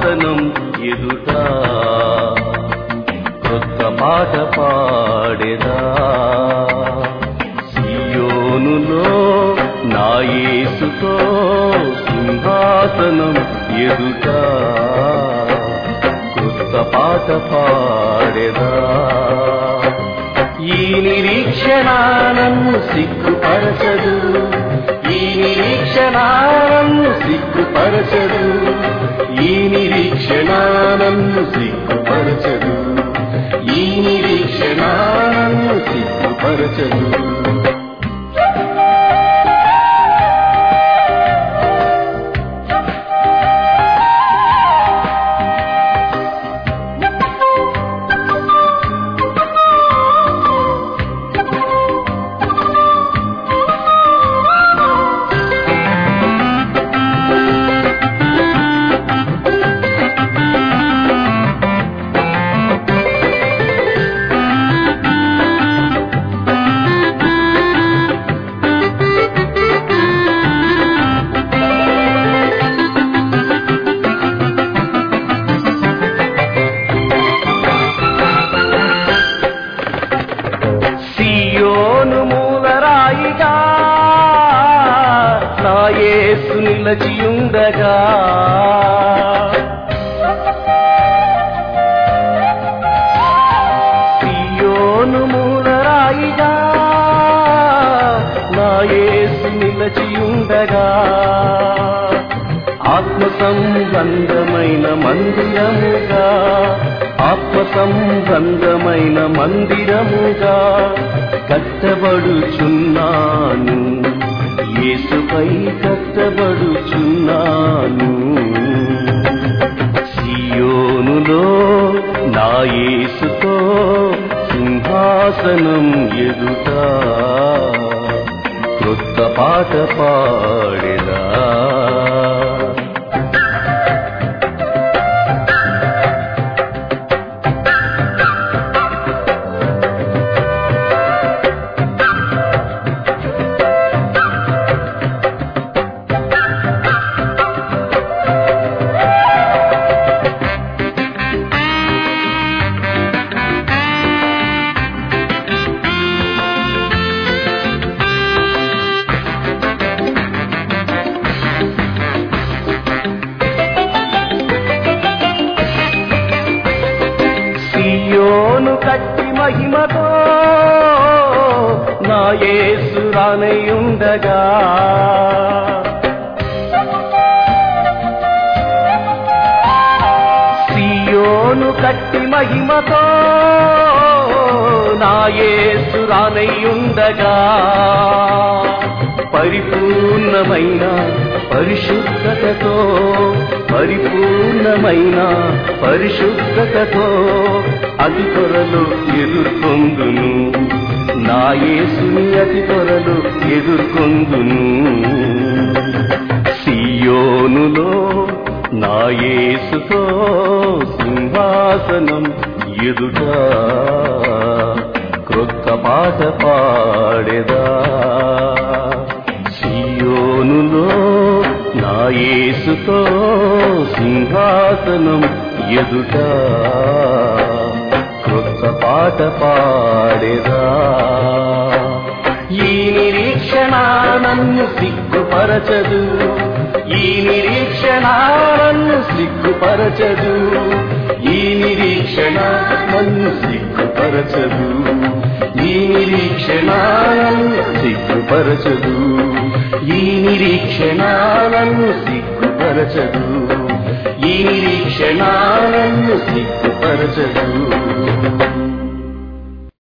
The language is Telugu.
సింహాసనం ఎదుట కొత్త పాట పాడేదా సియోనులో నా యేసుతో సింహాసనం ఎదుట కొత్త పాట పాడేదా ఈ నిరీక్షణ నన్ను సిగ్గుపరచదు ఈ నిరీక్షణ నన్ను సిగ్గుపరచదు ఈ నిరీక్షణ నన్ను సిగ్గుపరచదు ఈ నిరీక్షణ నన్ను సిగ్గుపరచదు సియోను మూలరాయిగా నా యేసు నిలచియుండగా సియోను మూలరాయిగా నా యేసు నిలచియుండగా ఆత్మ సంబంధమైన మందిరముగా ఆత్మ సంబంధమైన మందిరముగా కట్టబడుచున్నాను యేసుపై కట్టబడుచున్నాను సియోనులో నా యేసుతో సింహాసనం ఎదుట క్రొత్త పాట పాడేదా సియోను కట్టి మహిమతో నా యేసు రానయుండగా సియోను కట్టి మహిమతో నా యేసు రానయుండగా పరిపూర్ణమైన పరిశుద్ధతతో పరిపూర్ణమైన పరిశుద్ధతతో అతి త్వరలో ఎదుర్కొందును నా యేసుని అతి త్వరలో ఎదుర్కొందును సియోనులో నా యేసుతో సింహాసనం ఎదుట క్రొత్త పాట పాడేదా సియోనులో నా యేసుతో సింహాసనం ఎదుట క్రొత్త పాట పాడేదా ఈ నిరీక్షణ నన్ను సిగ్గుపరచదు ఈ నిరీక్షణ నన్ను సిగ్గుపరచదు ఈ నిరీక్షణ నన్ను సిగ్గుపరచదు ఈ నిరీక్షణ నన్ను సిగ్గుపరచదు ఈ నిరీక్షణ నన్ను సిగ్గుపరచదు ఈ నిరీక్షణ నన్ను సిగ్గుపరచదు